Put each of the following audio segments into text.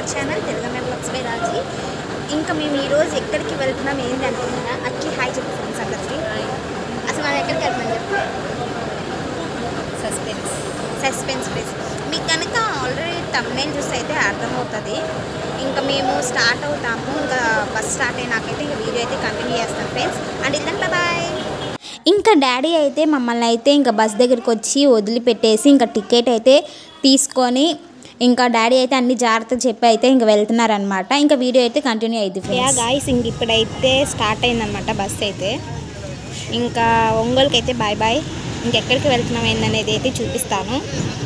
hour channel Telugu మెట్లక్స్ by Raji ఇంకా మేము ఈరోజు ఎక్కడికి వెళ్తున్నాం ఏంటి అనుకుంటున్నా అక్కి హాయ్ చెప్పు ఫ్రెండ్స్ అందరికి అసలు మనం ఎక్కడికి వెళ్తున్నాం చెప్పు సస్పెన్స్ సస్పెన్స్ ప్లేస్ మీకు కనుక ఆల్రెడీ తమ్నేల్ చూస్తే అయితే అర్థమవుతుంది ఇంకా మేము స్టార్ట్ అవుతాము ఇంకా బస్ స్టార్ట్ అయినాకైతే ఇంకా వీడియో అయితే కంటిన్యూ చేస్తాం ఫ్రెండ్స్ అండ్ ఇల్లంటే బాయ్ ఇంకా డాడీ అయితే మమ్మల్ని అయితే ఇంకా బస్ దగ్గరికి వచ్చి వదిలిపెట్టేసి ఇంకా టికెట్ అయితే తీసుకొని ఇంకా డాడీ అయితే అన్ని జాగ్రత్తగా చెప్పి అయితే ఇంకా వెళ్తున్నారనమాట ఇంకా వీడియో అయితే కంటిన్యూ అయింది యా గాయస్ ఇంక ఇప్పుడైతే స్టార్ట్ అయిందనమాట బస్ అయితే ఇంకా ఒంగోలుకి అయితే బాయ్ బాయ్ ఇంకెక్కడికి వెళ్తున్నాం ఏందనేది అయితే చూపిస్తాను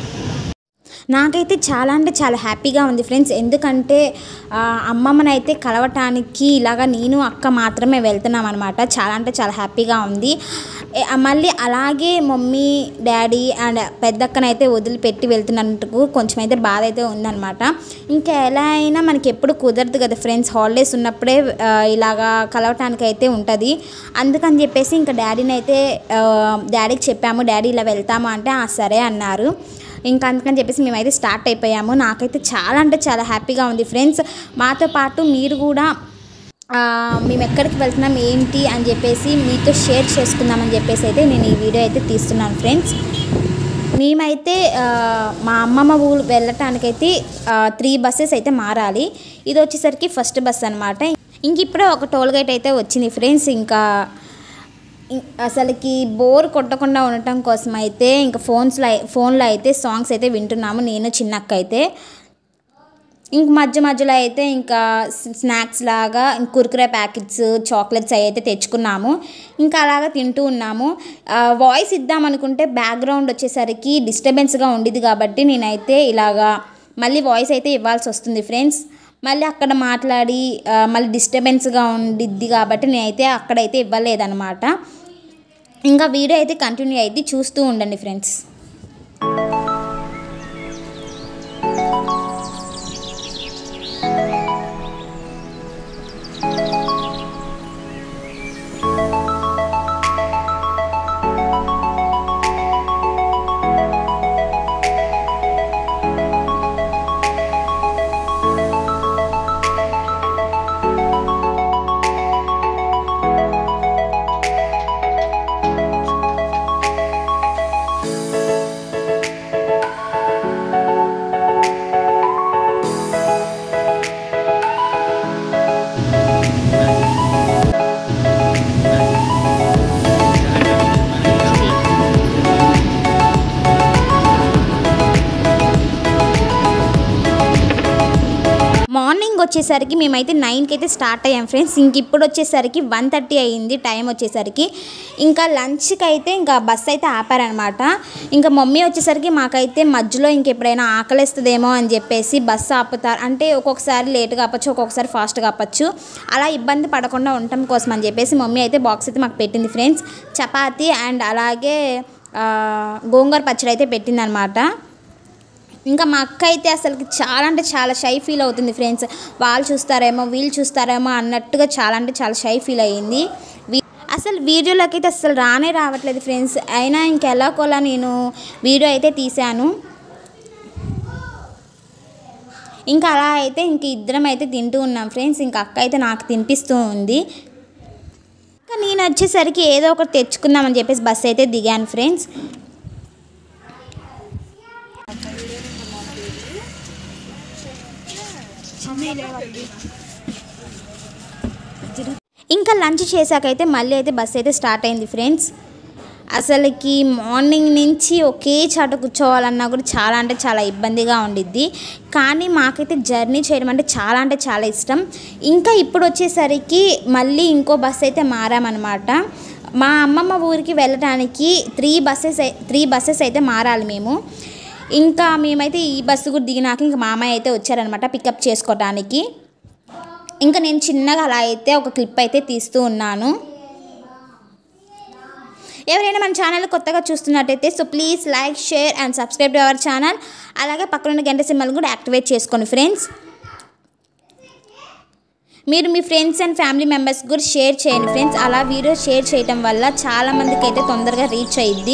నాకైతే చాలా అంటే చాలా హ్యాపీగా ఉంది ఫ్రెండ్స్ ఎందుకంటే ఆ, అమ్మమ్మని అయితే కలవటానికి ఇలాగా నేను అక్క మాత్రమే వెళ్తున్నాం అనమాట చాలా అంటే చాలా హ్యాపీగా ఉంది ఏ, మళ్ళీ అలాగే మమ్మీ డాడీ అండ్ పెద్దక్కనైతే వదిలిపెట్టి వెళ్తున్నందుకు కొంచెం అయితే బాధ అయితే ఉందన్నమాట ఇంకా ఎలా అయినా మనకి ఎప్పుడు కుదరదు కదా ఫ్రెండ్స్ హాలిడేస్ ఉన్నప్పుడే ఆ, ఇలాగా కలవటానికి అయితే ఉంటుంది అందుకని చెప్పేసి ఇంకా డాడీని అయితే ఆ, డాడీకి చెప్పాము డాడీ ఇలా వెళ్తాము అంటే "ఆ, సరే అన్నారు ఇంకా అందుకని చెప్పేసి మేమైతే స్టార్ట్ అయిపోయాము నాకైతే చాలా అంటే చాలా హ్యాపీగా ఉంది ఫ్రెండ్స్ మాతో పాటు మీరు కూడా ఆ, మేము ఎక్కడికి వెళ్తున్నాం ఏంటి అని చెప్పేసి మీతో షేర్ చేసుకుందామని చెప్పేసి అయితే నేను ఈ వీడియో అయితే తీస్తున్నాను ఫ్రెండ్స్ మేమైతే ఆ, మా అమ్మమ్మ ఊరు వెళ్ళటానికైతే త్రీ బస్సెస్ అయితే మారాలి ఇది వచ్చేసరికి ఫస్ట్ బస్ అనమాట ఇంక ఇప్పుడే ఒక టోల్ గేట్ అయితే వచ్చింది ఫ్రెండ్స్ ఇంకా ఇం- అసలుకి బోర్ కొట్టకుండా ఉండటం కోసం అయితే ఇంకా ఫోన్స్లో ఫోన్లో అయితే సాంగ్స్ అయితే వింటున్నాము నేను చిన్నక్క అయితే ఇంక మధ్య మధ్యలో అయితే ఇంకా స్- స్నాక్స్ లాగా ఇంక కుర్కురే ప్యాకెట్స్ చాక్లెట్స్ అవి అయితే తెచ్చుకున్నాము ఇంకా అలాగా తింటూ ఉన్నాము ఆ, వాయిస్ ఇద్దాం అనుకుంటే బ్యాక్గ్రౌండ్ వచ్చేసరికి డిస్టర్బెన్స్గా ఉండేది కాబట్టి నేనైతే ఇలాగా మళ్ళీ వాయిస్ అయితే ఇవ్వాల్సి వస్తుంది ఫ్రెండ్స్ మళ్ళీ అక్కడ మాట్లాడి ఆ, మళ్ళీ డిస్టర్బెన్స్గా ఉండిద్ది కాబట్టి నేనైతే అక్కడైతే ఇవ్వలేదన్నమాట ఇంకా వీడియో అయితే కంటిన్యూ అయితే చూస్తూ ఉండండి ఫ్రెండ్స్ మార్నింగ్ వచ్చేసరికి మేమైతే నైన్కి అయితే స్టార్ట్ అయ్యాం ఫ్రెండ్స్ ఇంక ఇప్పుడు వచ్చేసరికి వన్ థర్టీ అయ్యింది టైం వచ్చేసరికి ఇంకా లంచ్కి అయితే ఇంకా బస్ అయితే ఆపారనమాట ఇంకా మమ్మీ వచ్చేసరికి మాకైతే మధ్యలో ఇంకెప్పుడైనా ఆకలిస్తుందేమో అని చెప్పేసి బస్సు ఆపుతారు అంటే ఒక్కొక్కసారి లేట్గా ఆపచ్చు ఒక్కొక్కసారి ఫాస్ట్గా ఆపచ్చు అలా ఇబ్బంది పడకుండా ఉండటం కోసం అని చెప్పేసి మమ్మీ అయితే బాక్స్ అయితే మాకు పెట్టింది ఫ్రెండ్స్ చపాతీ అండ్ అలాగే ఆ, గోంగూర పచ్చడి అయితే పెట్టిందనమాట ఇంకా మా అక్క అయితే అసలుకి చాలా అంటే చాలా షై ఫీల్ అవుతుంది ఫ్రెండ్స్ వాళ్ళు చూస్తారేమో వీళ్ళు చూస్తారేమో అన్నట్టుగా చాలా అంటే చాలా షై ఫీల్ అయ్యింది వీ- అసలు వీడియోలోకి అయితే అసలు రానే రావట్లేదు ఫ్రెండ్స్ అయినా ఇంకెలాగోలా నేను వీడియో అయితే తీశాను ఇంకా అలా అయితే ఇంక ఇద్దరం అయితే తింటూ ఉన్నాం ఫ్రెండ్స్ ఇంకా అక్క అయితే నాకు తినిపిస్తూ ఉంది ఇంకా నేను వచ్చేసరికి ఏదో ఒకటి తెచ్చుకుందామని చెప్పేసి బస్ అయితే దిగాను ఫ్రెండ్స్ ఇంకా లంచ్ చేశాకైతే మళ్ళీ అయితే బస్ అయితే స్టార్ట్ అయింది ఫ్రెండ్స్ అసలుకి మార్నింగ్ నుంచి ఒకే చాట కూర్చోవాలన్నా కూడా చాలా అంటే చాలా ఇబ్బందిగా ఉండిద్ది కానీ మాకైతే జర్నీ చేయడం అంటే చాలా అంటే చాలా ఇష్టం ఇంకా ఇప్పుడు వచ్చేసరికి మళ్ళీ ఇంకో బస్ అయితే మారామన్నమాట మా అమ్మమ్మ ఊరికి వెళ్ళడానికి త్రీ బస్సెస్ త్రీ బస్సెస్ అయితే మారాలి మేము ఇంకా మేమైతే ఈ బస్సు కూడా దిగినాక ఇంకా మామయ్య అయితే వచ్చారనమాట పికప్ చేసుకోవడానికి ఇంకా నేను చిన్నగా అలా అయితే ఒక క్లిప్ అయితే తీస్తూ ఉన్నాను ఎవరైనా మన ఛానల్ కొత్తగా చూస్తున్నట్టయితే so please like share and subscribe to our channel అలాగే పక్కన గంట సింబల్ కూడా యాక్టివేట్ చేసుకోండి ఫ్రెండ్స్ మీరు మీ ఫ్రెండ్స్ అండ్ ఫ్యామిలీ మెంబర్స్ కూడా షేర్ చేయండి ఫ్రెండ్స్ అలా వీడియో షేర్ చేయడం వల్ల చాలా మందికి అయితే తొందరగా రీచ్ అయ్యిద్ది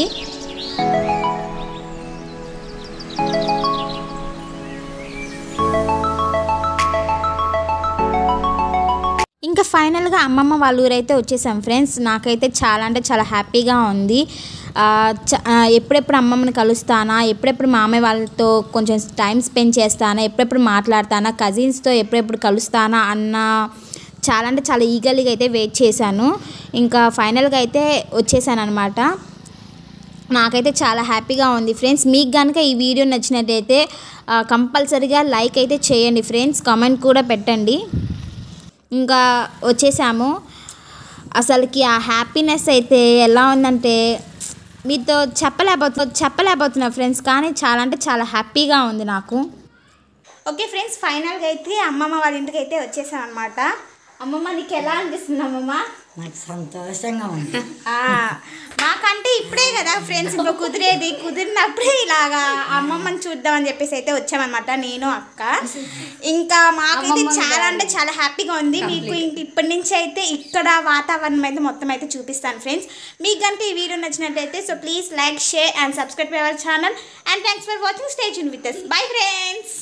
ఫైనల్గా అమ్మమ్మ వాళ్ళ ఊరైతే వచ్చేసాం ఫ్రెండ్స్ నాకైతే చాలా అంటే చాలా హ్యాపీగా ఉంది ఆ, చ- ఆ, ఎప్పుడెప్పుడు అమ్మమ్మని కలుస్తానా ఎప్పుడెప్పుడు మామయ్య వాళ్ళతో కొంచెం టైం స్పెండ్ చేస్తానా ఎప్పుడెప్పుడు మాట్లాడతానా కజిన్స్తో ఎప్పుడెప్పుడు కలుస్తానా అన్న చాలా అంటే చాలా ఈగర్లీగా అయితే వెయిట్ చేశాను ఇంకా ఫైనల్గా అయితే వచ్చేసాను అనమాట నాకైతే చాలా హ్యాపీగా ఉంది ఫ్రెండ్స్ మీకు కనుక ఈ వీడియో నచ్చినట్టయితే ఆ, కంపల్సరీగా లైక్ అయితే చేయండి ఫ్రెండ్స్ కామెంట్ కూడా పెట్టండి ఇంకా వచ్చేసాము అసలుకి ఆ హ్యాపీనెస్ అయితే ఎలా ఉందంటే మీతో చెప్పలేకపోతు చెప్పలేకపోతున్నా ఫ్రెండ్స్ కానీ చాలా అంటే చాలా హ్యాపీగా ఉంది నాకు ఓకే ఫ్రెండ్స్ ఫైనల్గా అయితే అమ్మమ్మ వాళ్ళ ఇంటికి అయితే వచ్చేసాం అనమాట అమ్మమ్మ నీకు ఎలా అనిపిస్తుంది అమ్మమ్మ నాకు సంతోషంగా ఉంది ఆ, మాకంటే ఇప్పుడే కదా ఫ్రెండ్స్ ఇప్పుడు కుదిరేది కుదిరినప్పుడే ఇలాగా అమ్మమ్మని చూద్దామని చెప్పేసి అయితే వచ్చామన్నమాట నేను అక్క ఇంకా మాకైతే చాలా అంటే చాలా హ్యాపీగా ఉంది మీకు ఇంక ఇప్పటి నుంచి అయితే ఇక్కడ వాతావరణం అయితే మొత్తం అయితే చూపిస్తాను ఫ్రెండ్స్ మీకు కనుక ఈ వీడియో నచ్చినట్టయితే so please like share and subscribe our channel and thanks for watching stay tune with bye friends